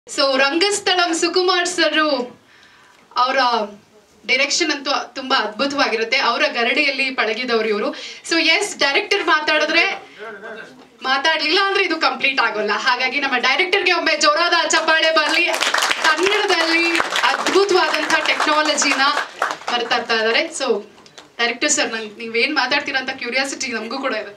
So Rangasthalam Sukumar sir ಅವರ direction ಅಂತೂ ತುಂಬಾ ಅದ್ಭುತವಾಗಿರುತ್ತೆ ಅವರ ಗರಡಿಯಲ್ಲಿ ಪಳಗಿದವರು ಇವರು ಸೊ ಎಸ್ ಡೈರೆಕ್ಟರ್ ಮಾತಾಡಿದ್ರೆ ಮಾತಾಡ್ಲಿಲ್ಲ ಅಂದ್ರೆ ಇದು ಕಂಪ್ಲೀಟ್ ಆಗೋಲ್ಲ ಹಾಗಾಗಿ ನಮ್ಮ ಡೈರೆಕ್ಟರ್ಗೆ ಒಮ್ಮೆ ಜೋರಾದ ಚಪ್ಪಾಳೆ ಬರಲಿ ಕನ್ನಡದಲ್ಲಿ ಅದ್ಭುತವಾದಂತಹ ಟೆಕ್ನಾಲಜಿನ ಬರ್ತಾ ಇದ್ದಾರೆ ಸೊ ಡೈರೆಕ್ಟರ್ ಸರ್ ನಂಗೆ ನೀವೇನ್ ಮಾತಾಡ್ತೀರಾ ಅಂತ ಕ್ಯೂರಿಯಾಸಿಟಿ ನಮಗೂ ಕೂಡ ಇದೆ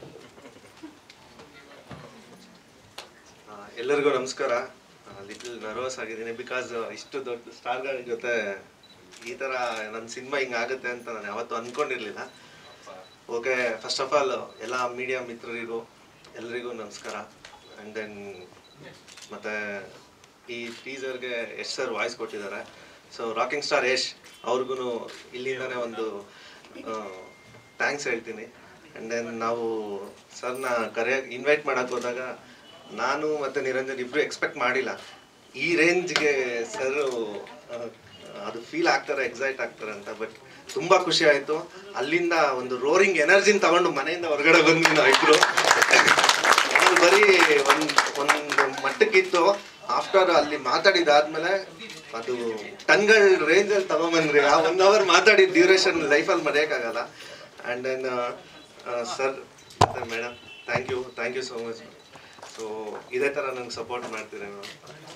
ಆ, ಎಲ್ಲರಿಗೂ ನಮಸ್ಕಾರ ಲಿಟಲ್ ನರ್ವಸ್ ಆಗಿದ್ದೀನಿ ಬಿಕಾಸ್ ಇಷ್ಟು ದೊಡ್ಡ ಸ್ಟಾರ್ಗಳ ಜೊತೆ ಈ ಥರ ನನ್ನ ಸಿನಿಮಾ ಹಿಂಗೆ ಆಗುತ್ತೆ ಅಂತ ನಾನು ಯಾವತ್ತೂ ಅಂದ್ಕೊಂಡಿರಲಿಲ್ಲ ಓಕೆ ಫಸ್ಟ್ ಆಫ್ ಆಲ್ ಎಲ್ಲ ಮೀಡಿಯಾ ಮಿತ್ರರಿಗೂ ಎಲ್ರಿಗೂ ನಮಸ್ಕಾರ ಆ್ಯಂಡ್ ದೆನ್ ಮತ್ತು ಈ ಟೀಸರ್ಗೆ ಯಶ್ ಸರ್ ವಾಯ್ಸ್ ಕೊಟ್ಟಿದ್ದಾರೆ ಸೊ ರಾಕಿಂಗ್ ಸ್ಟಾರ್ ಯಶ್ ಅವ್ರಿಗೂ ಇಲ್ಲಿಂದನೇ ಒಂದು ಥ್ಯಾಂಕ್ಸ್ ಹೇಳ್ತೀನಿ ಆ್ಯಂಡ್ ದೆನ್ ನಾವು ಸರ್ನ ಕರೆಯ ಇನ್ವೈಟ್ ಮಾಡಕ್ಕೆ ಹೋದಾಗ ನಾನು ಮತ್ತು ನಿರಂಜನ್ ಇಬ್ಬರು ಎಕ್ಸ್ಪೆಕ್ಟ್ ಮಾಡಿಲ್ಲ ಈ ರೇಂಜ್ಗೆ ಸರ್ ಅದು ಫೀಲ್ ಆಗ್ತಾರೆ ಎಕ್ಸೈಟ್ ಆಗ್ತಾರೆ ಅಂತ ಬಟ್ ತುಂಬ ಖುಷಿ ಆಯಿತು ಅಲ್ಲಿಂದ ಒಂದು ರೋರಿಂಗ್ ಎನರ್ಜಿನ ತಗೊಂಡು ಮನೆಯಿಂದ ಹೊರಗಡೆ ಬಂದ್ವಿ ನಾವು ಇಬ್ಬರು ಅದು ಬರೀ ಒಂದು ಒಂದು ಮಟ್ಟಕ್ಕಿತ್ತು ಆಫ್ಟರ್ ಅಲ್ಲಿ ಮಾತಾಡಿದಾದ್ಮೇಲೆ ಅದು ಟನ್ಗಳ ರೇಂಜಲ್ಲಿ ತಗೊಂಬಂದ್ರಿ ಆ ಒನ್ ಅವರ್ ಮಾತಾಡಿದ ಡ್ಯೂರೇಷನ್ ಲೈಫಲ್ಲಿ ಮರೆಯೋಕ್ಕಾಗಲ್ಲ ಆ್ಯಂಡ್ ದೆನ್ ಸರ್ ಮತ್ತು madam thank you thank you so much so ಇದೇ ಥರ ನಂಗೆ ಸಪೋರ್ಟ್ ಮಾಡ್ತೀರಿ ನಾವು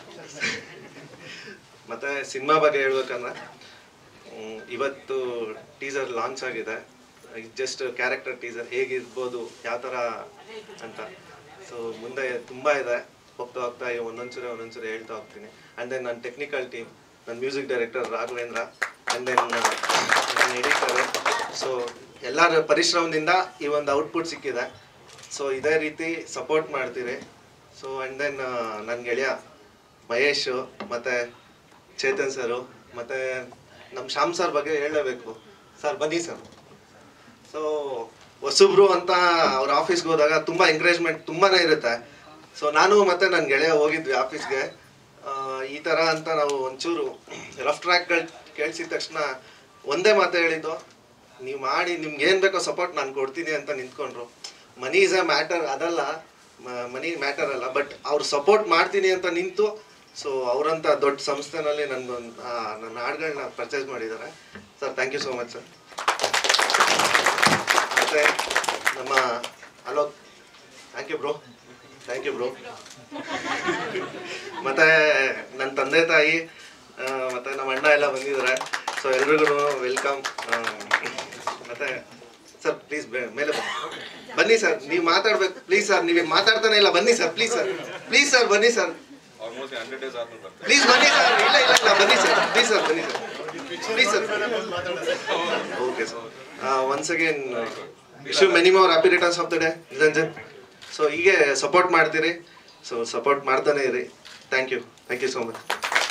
ಮತ್ತು ಸಿನಿಮಾ ಬಗ್ಗೆ ಹೇಳ್ಬೇಕಂದ್ರೆ ಮ್, ಇವತ್ತು ಟೀಸರ್ ಲಾಂಚ್ ಆಗಿದೆ ಜಸ್ಟ್ ಕ್ಯಾರೆಕ್ಟರ್ ಟೀಸರ್ ಹೇಗಿರ್ಬೋದು ಯಾವ ಥರ ಅಂತ ಸೊ ಮುಂದೆ ತುಂಬ ಇದೆ ಹೋಗ್ತಾ ಹೋಗ್ತಾ ಒಂದೊಂದ್ಸರಿ ಒಂದೊಂದ್ಸರಿ ಹೇಳ್ತಾ ಹೋಗ್ತೀನಿ ಆ್ಯಂಡ್ ದೆನ್ ನನ್ನ ಟೆಕ್ನಿಕಲ್ ಟೀಮ್ ನನ್ನ music director Raghavendra and then ನನ್ನ ಎಡಿಟರ್ ಸೊ ಎಲ್ಲರ ಪರಿಶ್ರಮದಿಂದ ಈ ಒಂದು ಔಟ್ಪುಟ್ ಸಿಕ್ಕಿದೆ ಸೊ ಇದೇ ರೀತಿ ಸಪೋರ್ಟ್ ಮಾಡ್ತೀರಿ ಸೊ ಆ್ಯಂಡ್ ದೆನ್ ನನ್ನ ಗೆಳೆಯ ಮಹೇಶು ಮತ್ತು ಚೇತನ್ ಸರು ಮತ್ತು ನಮ್ಮ ಶ್ಯಾಮ್ ಸರ್ ಬಗ್ಗೆ ಹೇಳಲೇಬೇಕು ಸರ್ ಬನ್ನಿ ಸರ್ ಸೊ ಹೊಸಬ್ರು ಅಂತ ಅವ್ರ ಆಫೀಸ್ಗೆ ಹೋದಾಗ ತುಂಬ ಎಂಕರೇಜ್ಮೆಂಟ್ ತುಂಬಾ ಇರುತ್ತೆ ಸೊ ನಾನು ಮತ್ತು ನನ್ನ ಗೆಳೆಯ ಹೋಗಿದ್ವಿ ಆಫೀಸ್ಗೆ ಈ ಥರ ಅಂತ ನಾವು ಒಂಚೂರು ರಫ್ ಟ್ರ್ಯಾಕ್ಗಳು ಕೇಳಿಸಿದ ತಕ್ಷಣ ಒಂದೇ ಮಾತು ಹೇಳಿದ್ದು ನೀವು ಮಾಡಿ ನಿಮ್ಗೆ ಏನು ಬೇಕೋ ಸಪೋರ್ಟ್ ನಾನು ಕೊಡ್ತೀನಿ ಅಂತ ನಿಂತ್ಕೊಂಡ್ರು ಮನಿ ಇಸ್ ಅ ಮ್ಯಾಟರ್ ಅದಲ್ಲ ಮನಿ ಮ್ಯಾಟರ್ ಅಲ್ಲ ಬಟ್ ಅವ್ರು ಸಪೋರ್ಟ್ ಮಾಡ್ತೀನಿ ಅಂತ ನಿಂತು ಸೊ ಅವರಂಥ ದೊಡ್ಡ ಸಂಸ್ಥೆನಲ್ಲಿ ನನ್ನ ನನ್ನ ಹಾಡುಗಳನ್ನ ಪರ್ಚೇಸ್ ಮಾಡಿದ್ದಾರೆ sir thank you so much sir ಮತ್ತೆ ನಮ್ಮ hello thank you bro thank you bro ಮತ್ತೆ ನನ್ನ ತಂದೆ ತಾಯಿ ಆ, ಮತ್ತೆ ನಮ್ಮ ಅಣ್ಣ ಎಲ್ಲ ಬಂದಿದ್ದಾರೆ ಸೊ ಎಲ್ರಿಗೂ ವೆಲ್ಕಮ್ ಮತ್ತೆ ಸರ್ ಪ್ಲೀಸ್ ಮೇಲೆ ಬನ್ನಿ ಬನ್ನಿ ಸರ್ ನೀವು ಮಾತಾಡ್ಬೇಕು ಪ್ಲೀಸ್ ಸರ್ ನೀವು ಮಾತಾಡ್ತಾನೆ ಇಲ್ಲ ಬನ್ನಿ sir please sir please sir ಬನ್ನಿ ಸರ್ ಆಲ್ಮೋಸ್ಟ್ ಹಂಡ್ರೆಡ್ ಡೇಸ್ ಆದ್ಮೇಲೆ ಬರ್ತಾರೆ ಪ್ಲೀಸ್ ಬನ್ನಿ ಸರ್ ಇಲ್ಲ ಇಲ್ಲ ಇಲ್ಲ ಬನ್ನಿ ಸರ್ ಪ್ಲೀಸ್ ಸರ್ ಬನ್ನಿ sir please sir okay sir once again wish you many more happy returns of the day Niranjan so ಹೀಗೆ ಸಪೋರ್ಟ್ ಮಾಡ್ತೀರಿ ಸೊ ಸಪೋರ್ಟ್ ಮಾಡ್ತಾನೆ ಇರಿ thank you thank you so much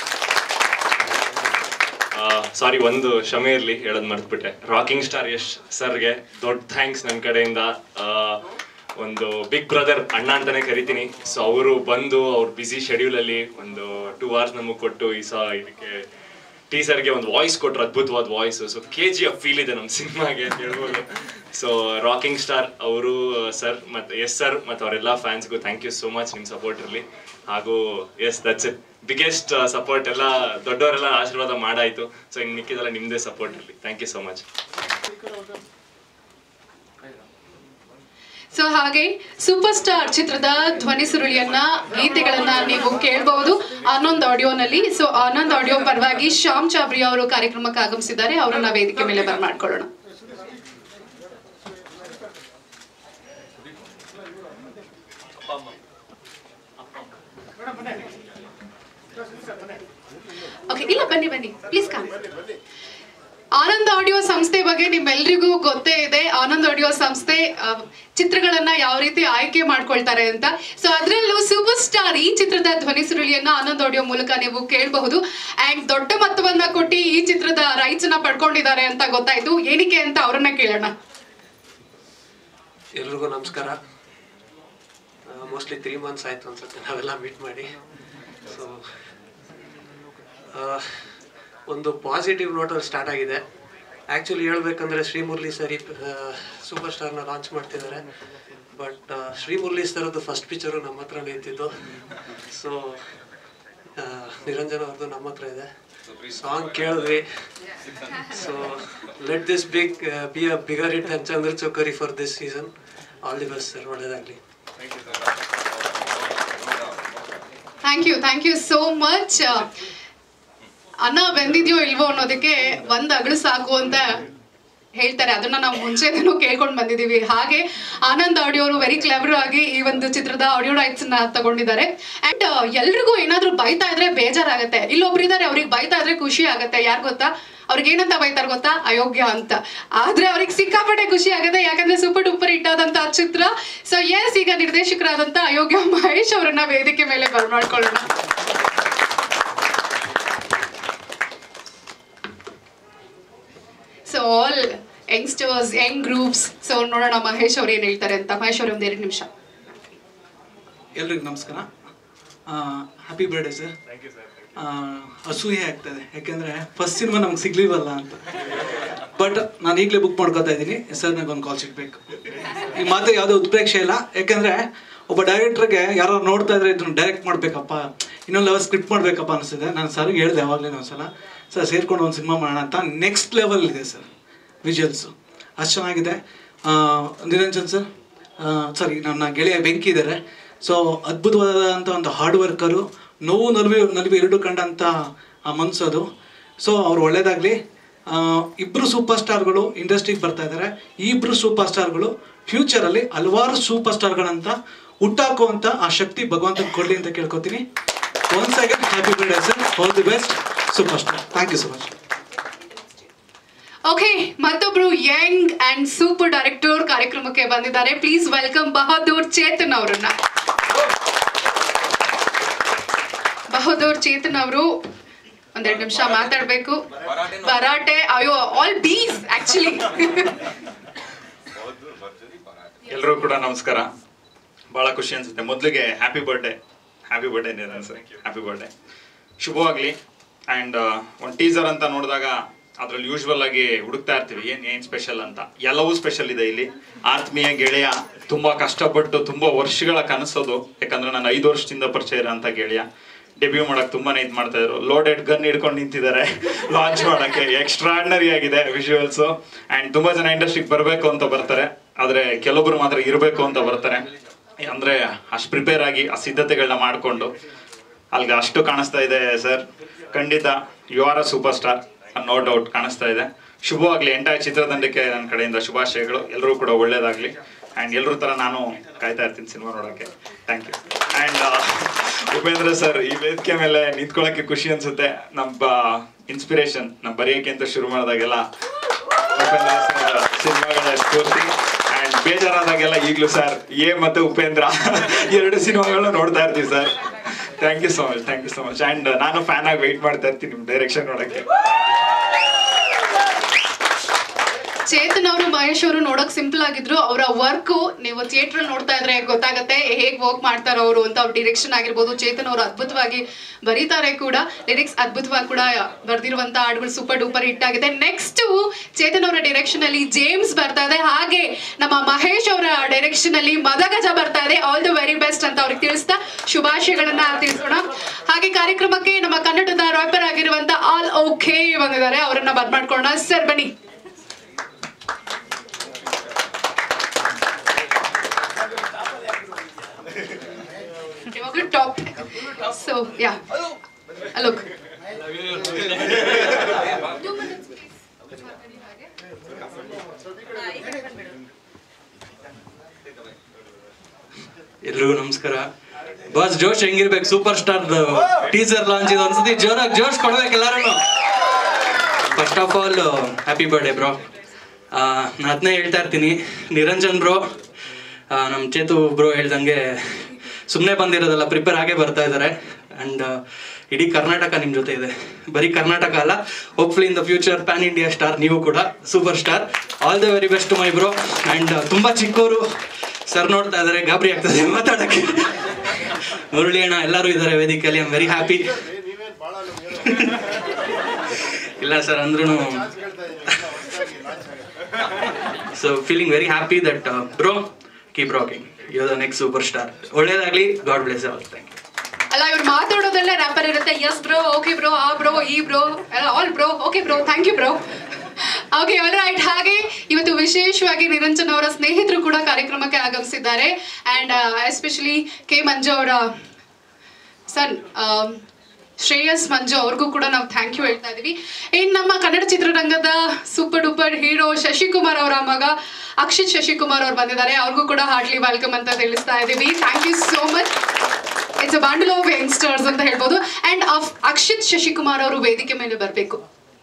sorry ಒಂದು ಕ್ಷಮೆ ಇರಲಿ ಹೇಳೋದು ಮರ್ತ್ಬಿಟ್ಟೆ ರಾಕಿಂಗ್ ಸ್ಟಾರ್ ಯಶ್ ಸರ್ಗೆ ದೊಡ್ಡ ಥ್ಯಾಂಕ್ಸ್ ನನ್ನ ಕಡೆಯಿಂದ ಆ, ಒಂದು ಬಿಗ್ ಬ್ರದರ್ ಅಣ್ಣ ಅಂತಾನೆ ಕರಿತೀನಿ ಸೊ ಅವರು ಬಂದು ಅವ್ರ ಬ್ಯುಸಿ ಶೆಡ್ಯೂಲಲ್ಲಿ ಒಂದು ಟೂ ಅವರ್ಸ್ ನಮಗೆ ಕೊಟ್ಟು ಈ ಸ ಇದಕ್ಕೆ ಟೀಸರ್ಗೆ ಒಂದು ವಾಯ್ಸ್ ಕೊಟ್ಟರು ಅದ್ಭುತವಾದ voice so K G F feel ಇದೆ ನಮ್ಮ ಸಿನಿಮಾಗೆ ಅಂತ ಹೇಳ್ಬೋದು ಸೊ ರಾಕಿಂಗ್ ಸ್ಟಾರ್ ಅವರು ಸರ್ ಮತ್ತು ಎಸ್ ಸರ್ ಮತ್ತು ಅವರೆಲ್ಲ ಫ್ಯಾನ್ಸ್ಗೂ ಥ್ಯಾಂಕ್ ಯು ಸೋ ಮಚ್ ನಿಮ್ಮ ಸಪೋರ್ಟ್ ಇರಲಿ ಹಾಗೂ yes that's it biggest support ಎಲ್ಲ ದೊಡ್ಡವರೆಲ್ಲ ಆಶೀರ್ವಾದ ಮಾಡಾಯ್ತು ಸೊ ಇನ್ನು ಮಿಕ್ಕಿದೆಲ್ಲ ನಿಮ್ಮದೇ ಸಪೋರ್ಟ್ ಇರಲಿ thank you so much so ಹಾಗೆ ಸೂಪರ್ ಸ್ಟಾರ್ ಚಿತ್ರದ ಧ್ವನಿ ಸುರುಳಿಯನ್ನ ಗೀತೆಗಳನ್ನ ನೀವು ಕೇಳಬಹುದು ಆನಂದ್ ಆಡಿಯೋನಲ್ಲಿ ಸೊ ಆನಂದ್ ಆಡಿಯೋ ಪರವಾಗಿ ಶ್ಯಾಮ್ ಚಾಬ್ರಿ ಅವರು ಕಾರ್ಯಕ್ರಮಕ್ಕೆ ಆಗಮಿಸಿದ್ದಾರೆ ಅವರನ್ನ ವೇದಿಕೆ ಮೇಲೆ ಬರ್ಮಾಡ್ಕೊಳ್ಳೋಣ ಓಕೆ ಇಲ್ಲ ಬನ್ನಿ ಬನ್ನಿ ಪ್ಲೀಸ್ ಕಾಮ್ ಆನಂದ್ ಆಡಿಯೋ ಸಂಸ್ಥೆ ಬಗ್ಗೆ ನಿಮ್ಮೆಲ್ರಿಗೂ ಗೊತ್ತೇ ಇದೆ ಆನಂದ್ ಆಡಿಯೋ ಸಂಸ್ಥೆ ಆ, ಚಿತ್ರಗಳನ್ನ ಯಾವ ರೀತಿ ಆಯ್ಕೆ ಮಾಡ್ಕೊಳ್ತಾರೆ ಅಂತ ಸೊ ಅದರಲ್ಲೂ ಸೂಪರ್ ಸ್ಟಾರ್ ಈ ಚಿತ್ರದ ಧ್ವನಿ ಸುರುಳಿಯನ್ನ ಆನಂದ್ ಆಡಿಯೋ ಮೂಲಕ ನೀವು ಕೇಳಬಹುದು ಅಂಡ್ ದೊಡ್ಡ ಮೊತ್ತವನ್ನ ಕೊಟ್ಟು ಈ ಚಿತ್ರದ ರೈಟ್ಸ್ ನ ಪಡ್ಕೊಂಡಿದ್ದಾರೆ ಅಂತ ಗೊತ್ತಾಯ್ತು ಏನಕ್ಕೆ ಅಂತ ಅವರನ್ನ ಕೇಳೋಣ ಎಲ್ರಿಗೂ ನಮಸ್ಕಾರ ಮೋಸ್ಟ್ಲಿ ತ್ರೀ ಮಂತ್ಸ್ ಆಯಿತು ಅನ್ಸುತ್ತೆ ನಾವೆಲ್ಲ ಮೀಟ್ ಮಾಡಿ ಸೊ ಒಂದು ಪಾಸಿಟಿವ್ ನೋಟಲ್ಲಿ ಸ್ಟಾರ್ಟ್ ಆಗಿದೆ ಆ್ಯಕ್ಚುಲಿ ಹೇಳ್ಬೇಕಂದ್ರೆ ಶ್ರೀಮುರಳಿ ಸರ್ ಈ ಸೂಪರ್ ಸ್ಟಾರ್ನ ಲಾಂಚ್ ಮಾಡ್ತಿದ್ದಾರೆ ಬಟ್ ಶ್ರೀಮುರಳಿ ಸರ್ದು ಫಸ್ಟ್ ಪಿಕ್ಚರು ನಮ್ಮ ಹತ್ರನೇ ಇದ್ದಿದ್ದು ಸೊ ನಿರಂಜನ್ ಅವ್ರದ್ದು ನಮ್ಮ ಹತ್ರ ಇದೆ ಸಾಂಗ್ ಕೇಳಿದ್ವಿ so let this big be a bigger hit and Chandra Chaukari for this season all the best sir ಒಳ್ಳೇದಾಗಲಿ thank you thank you so much ಅನ್ನ ಬೆಂದಿದ್ಯೋ ಇಲ್ವೋ ಅನ್ನೋದಕ್ಕೆ ಒಂದ್ ಅಗಳು ಸಾಕು ಅಂತ ಹೇಳ್ತಾರೆ ಅದನ್ನ ನಾವು ಮುಂಚೆನೂ ಕೇಳ್ಕೊಂಡು ಬಂದಿದೀವಿ ಹಾಗೆ ಆನಂದ್ ಆಡಿಯೋ ಅವರು ವೆರಿ ಕ್ಲೆವರ್ ಆಗಿ ಈ ಒಂದು ಚಿತ್ರದ ಆಡಿಯೋ ರೈಟ್ಸ್ ನ ತಗೊಂಡಿದ್ದಾರೆ ಅಂಡ್ ಎಲ್ರಿಗೂ ಏನಾದ್ರೂ ಬೈತಾ ಇದ್ರೆ ಬೇಜಾರಾಗತ್ತೆ ಇಲ್ಲೊಬ್ರು ಇದಾರೆ ಅವ್ರಿಗೆ ಬೈತಾ ಇದ್ರೆ ಖುಷಿ ಆಗತ್ತೆ ಯಾರು ಗೊತ್ತಾ ಅವ್ರಿಗೆ ಏನಂತ ಬೈತಾರ ಗೊತ್ತಾ ಅಯೋಗ್ಯ ಅಂತ ಆದ್ರೆ ಅವ್ರಿಗೆ ಸಿಕ್ಕಾಪಟ್ಟೆ ಖುಷಿ ಆಗುತ್ತೆ ಯಾಕಂದ್ರೆ ಸೂಪರ್ ಡೂಪರ್ ಹಿಟ್ ಆದಂತ ಚಿತ್ರ ಸೊ ಎಸ್ ಈಗ ನಿರ್ದೇಶಕರಾದಂತ ಅಯೋಗ್ಯ ಮಹೇಶ್ ಅವರನ್ನ ವೇದಿಕೆ ಮೇಲೆ ಬರ್ಮಾಡ್ಕೊಳ್ಳೋಣ so all youngsters young groups so ನೋಡೋಣ ಮಹೇಶ್ ಅವ್ರು ಏನ್ ಹೇಳ್ತಾರೆ ಅಂತ ಮಹೇಶ್ ಅವ್ರ ಒಂದ್ ಎರಡು ನಿಮಿಷ ಎಲ್ರಿಗೂ ನಮಸ್ಕಾರ ಹ್ಯಾಪಿ ಬರ್ಡೇ ಸರ್ ಅಸೂಯೆ ಆಗ್ತದೆ ಯಾಕೆಂದರೆ ಫಸ್ಟ್ ಸಿನಿಮಾ ನಮ್ಗೆ ಸಿಗ್ಲಿವಲ್ಲ ಅಂತ ಬಟ್ ನಾನು ಈಗಲೇ ಬುಕ್ ಮಾಡ್ಕೊತಾ ಇದ್ದೀನಿ ಸರ್ ನನಗೆ ಒಂದು ಕಾಲ್ ಸಿಗಬೇಕು ಈ ಮಾತು ಯಾವುದೇ ಉತ್ಪ್ರೇಕ್ಷೆ ಇಲ್ಲ ಯಾಕೆಂದರೆ ಒಬ್ಬ ಡೈರೆಕ್ಟ್ರಿಗೆ ಯಾರು ನೋಡ್ತಾ ಇದ್ರೆ ಇದನ್ನು ಡೈರೆಕ್ಟ್ ಮಾಡಬೇಕಪ್ಪ ಇನ್ನೊಂದು ಲೆವೆಲ್ ಸ್ಕ್ರಿಪ್ಟ್ ಮಾಡಬೇಕಪ್ಪ ಅನಿಸ್ತಿದೆ ನಾನು ಸರ್ಗೆ ಹೇಳಿದೆ ಯಾವಾಗಲೇ ಒಂದ್ಸಲ ಸರ್ ಸೇರ್ಕೊಂಡು ಒಂದು ಸಿನಿಮಾ ಮಾಡೋಣ ಅಂತ ನೆಕ್ಸ್ಟ್ ಲೆವೆಲ್ ಇದೆ ಸರ್ ವಿಜುವಲ್ಸು ಅಷ್ಟು ಚೆನ್ನಾಗಿದೆ ಆ, ನಿರಂಜನ್ ಸರ್ ಸಾರಿ ನನ್ನ ಗೆಳೆಯ ಬೆಂಕಿ ಇದ್ದಾರೆ ಸೊ ಅದ್ಭುತವಾದಂಥ ಒಂದು ಹಾರ್ಡ್ ವರ್ಕರು ನೋವು ನಲುವೆ ನಲುವೆ ಎರಡು ಕಂಡಂಥ ಆ ಮನ್ಸು ಅದು ಸೊ ಅವ್ರು ಒಳ್ಳೇದಾಗಲಿ ಇಬ್ಬರು ಸೂಪರ್ ಸ್ಟಾರ್ಗಳು ಇಂಡಸ್ಟ್ರಿಗೆ ಬರ್ತಾ ಇದ್ದಾರೆ ಈ ಇಬ್ಬರು ಸೂಪರ್ ಸ್ಟಾರ್ಗಳು ಫ್ಯೂಚರಲ್ಲಿ ಹಲವಾರು ಸೂಪರ್ ಸ್ಟಾರ್ಗಳಂತ ಹುಟ್ಟಾಕುವಂಥ ಆ ಶಕ್ತಿ ಭಗವಂತನ ಕೊಡಲಿ ಅಂತ ಕೇಳ್ಕೊತೀನಿ one second happy birthday sir all the best super star thank you so much okay ಮತ್ತೊಬ್ರು ಯಂಗ್ ಅಂಡ್ ಸೂಪರ್ ಡೈರೆಕ್ಟರ್ ಕಾರ್ಯಕ್ರಮಕ್ಕೆ ಬಂದಿದ್ದಾರೆ ಪ್ಲೀಸ್ ವೆಲ್ಕಮ್ ಬಹದ್ದೂರ್ ಚೇತನ್ ಅವರನ್ನ ಬಹದ್ದೂರ್ ಚೇತನ್ ಅವರು ಒಂದೆರಡು ನಿಮಿಷ ಮಾತಾಡ್ಬೇಕು ಭರಾಟೆ ಅಯ್ಯೋ ಆಲ್ ಬೀಸ್ ಆಕ್ಚುಲಿ ಎಲ್ಲರೂ ಕೂಡ ನಮಸ್ಕಾರ ಬಹಳ ಖುಷಿ ಅನ್ಸುತ್ತೆ ಮೊದಲಿಗೆ happy birthday happy birthday sir happy birthday ಶುಭವಾಗ್ಲಿ ಆ್ಯಂಡ್ ಒಂದು ಟೀಸರ್ ಅಂತ ನೋಡಿದಾಗ ಅದ್ರಲ್ಲಿ ಯೂಶ್ವಲ್ ಆಗಿ ಹುಡುಕ್ತಾ ಇರ್ತೀವಿ ಏನ್ ಏನ್ ಸ್ಪೆಷಲ್ ಅಂತ ಎಲ್ಲವೂ ಸ್ಪೆಷಲ್ ಇದೆ ಇಲ್ಲಿ ಆತ್ಮೀಯ ಗೆಳೆಯ ತುಂಬಾ ಕಷ್ಟಪಟ್ಟು ತುಂಬಾ ವರ್ಷಗಳ ಕನಸೋದು ಯಾಕಂದ್ರೆ ನಾನು ಐದು ವರ್ಷದಿಂದ ಪರಿಚಯ ಇರೋ ಅಂತ ಗೆಳೆಯ ಡೆಬ್ಯೂ ಮಾಡಕ್ ತುಂಬಾನೇ ಇದು ಮಾಡ್ತಾ ಇದ್ರು ಲೋಡೆಡ್ ಗನ್ ಹಿಡ್ಕೊಂಡು ನಿಂತಿದ್ದಾರೆ ಲಾಂಚ್ ಮಾಡಕ್ಕೆ ಎಕ್ಸ್ಟ್ರಾರ್ಡನರಿ ಆಗಿದೆ ವಿಜುವಲ್ಸ್ ಅಂಡ್ ತುಂಬಾ ಜನ ಇಂಡಸ್ಟ್ರಿಗೆ ಬರಬೇಕು ಅಂತ ಬರ್ತಾರೆ ಆದ್ರೆ ಕೆಲವೊಬ್ರು ಮಾತ್ರ ಇರಬೇಕು ಅಂತ ಬರ್ತಾರೆ ಅಂದ್ರೆ ಅಷ್ಟು ಪ್ರಿಪೇರ್ ಆಗಿ ಆ ಸಿದ್ಧತೆಗಳನ್ನ ಮಾಡಿಕೊಂಡು ಅಲ್ಲಿಗೆ ಅಷ್ಟು ಕಾಣಿಸ್ತಾ ಇದೆ ಸರ್ ಖಂಡಿತ you are a super star no doubt ಕಾಣಿಸ್ತಾ ಇದೆ ಶುಭವಾಗ್ಲಿ ಎಂಟೈರ್ ಚಿತ್ರತಂಡಕ್ಕೆ ನನ್ನ ಕಡೆಯಿಂದ ಶುಭಾಶಯಗಳು ಎಲ್ಲರೂ ಕೂಡ ಒಳ್ಳೇದಾಗ್ಲಿ ಆ್ಯಂಡ್ ಎಲ್ಲರೂ ಥರ ನಾನು ಕಾಯ್ತಾ ಇರ್ತೀನಿ ಸಿನಿಮಾ ನೋಡೋಕ್ಕೆ thank you and Upendra sir ಈ ವೇದಿಕೆ ಮೇಲೆ ನಿಂತ್ಕೊಳ್ಳೋಕ್ಕೆ ಖುಷಿ ಅನ್ಸುತ್ತೆ ನಮ್ಮ ಇನ್ಸ್ಪಿರೇಷನ್ ನಮ್ಮ ಬರೆಯೋಕೆ ಅಂತ ಶುರು ಮಾಡಿದಾಗೆಲ್ಲ ಉಪೇಂದ್ರ ಸರ್ ಸಿನಿಮಾಗಳ ಸ್ಫೂರ್ತಿ ಆ್ಯಂಡ್ ಬೇಜಾರಾದಾಗೆಲ್ಲ ಈಗಲೂ ಸರ್ ಎ ಮತ್ತು ಉಪೇಂದ್ರ ಎರಡು ಸಿನಿಮಾಗಳನ್ನ ನೋಡ್ತಾ ಇರ್ತೀವಿ sir thank you so much thank you so much and ನಾನು ಫ್ಯಾನ್ ಆಗಿ ವೆಯ್ಟ್ ಮಾಡ್ತಾ ಇರ್ತೀನಿ ನಿಮ್ಮ ಡೈರೆಕ್ಷನ್ ನೋಡೋಕ್ಕೆ ಚೇತನ್ ಅವರು ಮಹೇಶ್ ಅವರು ನೋಡಕ್ ಸಿಂಪಲ್ ಆಗಿದ್ರು ಅವರ ವರ್ಕ್ ನೀವು ಥಿಯೇಟರ್ ನೋಡ್ತಾ ಇದ್ರೆ ಗೊತ್ತಾಗತ್ತೆ ಹೇಗ್ ವರ್ಕ್ ಮಾಡ್ತಾರೆ ಅವರು ಅಂತ ಅವ್ರ ಡಿರೆಕ್ಷನ್ ಆಗಿರ್ಬೋದು ಚೇತನ್ ಅವರು ಅದ್ಭುತವಾಗಿ ಬರೀತಾರೆ ಕೂಡ ಲಿರಿಕ್ಸ್ ಅದ್ಭುತವಾಗಿ ಕೂಡ ಬರ್ದಿರುವಂತ ಹಾಡುಗಳು ಸೂಪರ್ ಡೂಪರ್ ಹಿಟ್ ಆಗಿದೆ ನೆಕ್ಸ್ಟ್ ಚೇತನ್ ಅವರ ಡೈರೆಕ್ಷನ್ ಅಲ್ಲಿ ಜೇಮ್ಸ್ ಬರ್ತಾ ಇದೆ ಹಾಗೆ ನಮ್ಮ ಮಹೇಶ್ ಅವರ ಡೈರೆಕ್ಷನ್ ಅಲ್ಲಿ ಮದಗಜ ಬರ್ತಾ ಇದೆ ಆಲ್ ದ ವೆರಿ ಬೆಸ್ಟ್ ಅಂತ ಅವ್ರಿಗೆ ತಿಳಿಸ್ತಾ ಶುಭಾಶಯಗಳನ್ನ ತಿಳಿಸೋಣ ಹಾಗೆ ಕಾರ್ಯಕ್ರಮಕ್ಕೆ ನಮ್ಮ ಕನ್ನಡದ ರಾಪರ್ ಆಗಿರುವಂತ ಆಲ್ ಓಕೆ ಬಂದಿದ್ದಾರೆ ಅವರನ್ನ ಬರ್ಮಾಡ್ಕೊಳ್ಳೋಣ ಸರ್ ಬನ್ನಿ ಇವಾಗಲೂ ಟಾಪ್ ಸೊ ಯಾ ಲುಕ್ ಎಲ್ರಿಗೂ ನಮಸ್ಕಾರ ಬಾಸ್ ಜೋಶ್ ಹೆಂಗಿರ್ಬೇಕು ಸೂಪರ್ ಸ್ಟಾರ್ ಟೀಸರ್ ಲಾಂಚ್ ಇದು ಒಂದ್ಸತಿ ಜೋರಾಗಿ ಜೋಶ್ ಕೊಡ್ಬೇಕು ಎಲ್ಲರೂ first of all happy birthday bro ನಾನು ಅದನ್ನೇ ಹೇಳ್ತಾ ಇರ್ತೀನಿ ನಿರಂಜನ್ ಬ್ರೋ ನಮ್ಮ ಚೇತು ಬ್ರೋ ಹೇಳ್ದಂಗೆ ಸುಮ್ಮನೆ ಬಂದಿರೋದಲ್ಲ ಪ್ರಿಪೇರ್ ಆಗೇ ಬರ್ತಾ ಇದ್ದಾರೆ ಆ್ಯಂಡ್ ಇಡೀ ಕರ್ನಾಟಕ ನಿಮ್ಮ ಜೊತೆ ಇದೆ ಬರೀ ಕರ್ನಾಟಕ ಅಲ್ಲ hopefully in the future pan India star ನೀವು ಕೂಡ super star all the very best my bro and ತುಂಬ ಚಿಕ್ಕವರು ಸರ್ ನೋಡ್ತಾ ಇದ್ದಾರೆ ಗಾಬರಿ ಆಗ್ತದೆ ಮಾತಾಡೋಕ್ಕೆ ಮುರಳಿ ಅಣ್ಣ ಎಲ್ಲರೂ ಇದ್ದಾರೆ ವೇದಿಕೆಯಲ್ಲಿ ಐ ಆಮ್ ವೆರಿ ಹ್ಯಾಪಿ ಇಲ್ಲ ಸರ್ ಅಂದ್ರೂ so feeling very happy that bro keep rocking you the next super star ಒಳ್ಳೇದಾಗಲಿ God bless all thank you ಅಲ್ಲ ಇವ್ರು ಮಾತಾಡೋದೆಲ್ಲ ರ್ಯಾಪರ್ ಇರುತ್ತೆ ಎಸ್ ಬ್ರೋ ಓಕೆ ಬ್ರೋ ಆ ಬ್ರೋ ಈ bro all bro okay bro thank you bro okay all right ಹಾಗೆ ಇವತ್ತು ವಿಶೇಷವಾಗಿ ನಿರಂಜನ್ ಅವರ ಸ್ನೇಹಿತರು ಕೂಡ ಕಾರ್ಯಕ್ರಮಕ್ಕೆ ಆಗಮಿಸಿದ್ದಾರೆ ಆ್ಯಂಡ್ ಎಸ್ಪೆಷಲಿ ಕೆ ಮಂಜು ಅವರ ಸನ್ ಶ್ರೇಯಸ್ ಮಂಜು ಅವ್ರಿಗೂ ಕೂಡ ನಾವು ಥ್ಯಾಂಕ್ ಯು ಹೇಳ್ತಾ ಇದೀವಿ ಇನ್ನು ನಮ್ಮ ಕನ್ನಡ ಚಿತ್ರರಂಗದ ಸೂಪರ್ ಡೂಪರ್ ಹೀರೋ ಶಶಿಕುಮಾರ್ ಅವರ ಮಗ ಅಕ್ಷಿತ್ ಶಶಿಕುಮಾರ್ ಅವ್ರು ಬಂದಿದ್ದಾರೆ ಅವ್ರಿಗೂ ಕೂಡ ಹಾರ್ಟ್ಲಿ ವೆಲ್ಕಮ್ ಅಂತ ತಿಳಿಸ್ತಾ ಇದ್ದೀವಿ thank you so much it's a bundle of youngsters ಅಂತ ಹೇಳ್ಬೋದು ಅಂಡ್ ಅಕ್ಷಿತ್ ಶಶಿಕುಮಾರ್ ಅವರು ವೇದಿಕೆ ಮೇಲೆ ಬರಬೇಕು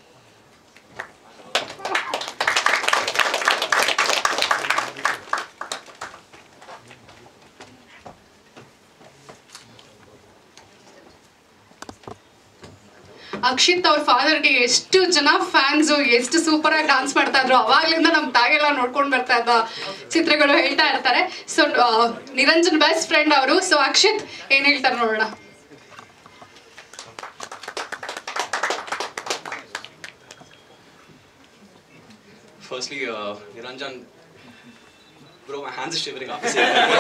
ಅಕ್ಷಿತ್ ಅವ್ರ ಫಾದರ್ಗೆ ಎಷ್ಟು ಜನ ಫ್ಯಾನ್ಸ್ ಎಷ್ಟು ಸೂಪರ್ ಆಗಿ ಡಾನ್ಸ್ ಮಾಡ್ತಾ ಇದ್ರು ಅವಾಗ್ಲಿಂದ ನಮ್ ತಾಗೆಲ್ಲ ನೋಡ್ಕೊಂಡು ಬರ್ತಾ ಇದ್ದ ಚಿತ್ರಗಳು ಹೇಳ್ತಾ ಇರ್ತಾರೆ ಸೊ ನಿರಂಜನ್ ಬೆಸ್ಟ್ ಫ್ರೆಂಡ್ ಅವರು ಸೊ ಅಕ್ಷಿತ್ ಏನ್ ಹೇಳ್ತಾರೆ ನೋಡೋಣ Firstly, uh, Niranjan, bro, my hands are shivering opposite.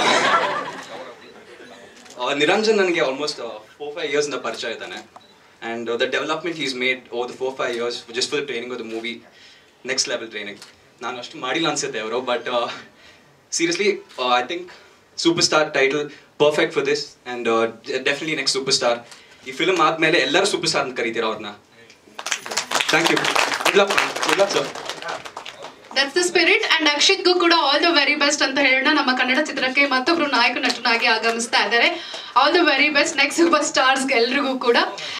uh, Niranjan ನನಗೆ ಆಲ್ಮೋಸ್ಟ್ ಫೋರ್ ಫೈವ್ ಇಯರ್ಸ್ನ ಪರಿಚಯ ಇದ್ದಾನೆ and the development is made over the four five years just for the training of the movie next level training ನಾನು ಅಷ್ಟು ಮಾಡಿಲ್ಲ ಅನ್ಸುತ್ತೆ ಅವರು but seriously I think super star title perfect for this and definitely next super star ಈ film ಆದಮೇಲೆ ಎಲ್ಲರೂ super star ಅಂತ ಕರಿತೀರ ಅವ್ರನ್ನ thank you good luck good luck sir that's the spirit and ಅಕ್ಷಿತ್ಗೂ ಕೂಡ ಆಲ್ ದ ವೆರಿ ಬೆಸ್ಟ್ ಅಂತ ಹೇಳೋಣ ನಮ್ಮ ಕನ್ನಡ ಚಿತ್ರಕ್ಕೆ ಮತ್ತೊಬ್ರು ನಾಯಕ ನಟನಾಗಿ ಆಗಮಿಸ್ತಾ ಇದ್ದಾರೆ all the very best next super stars ಎಲ್ರಿಗೂ ಕೂಡ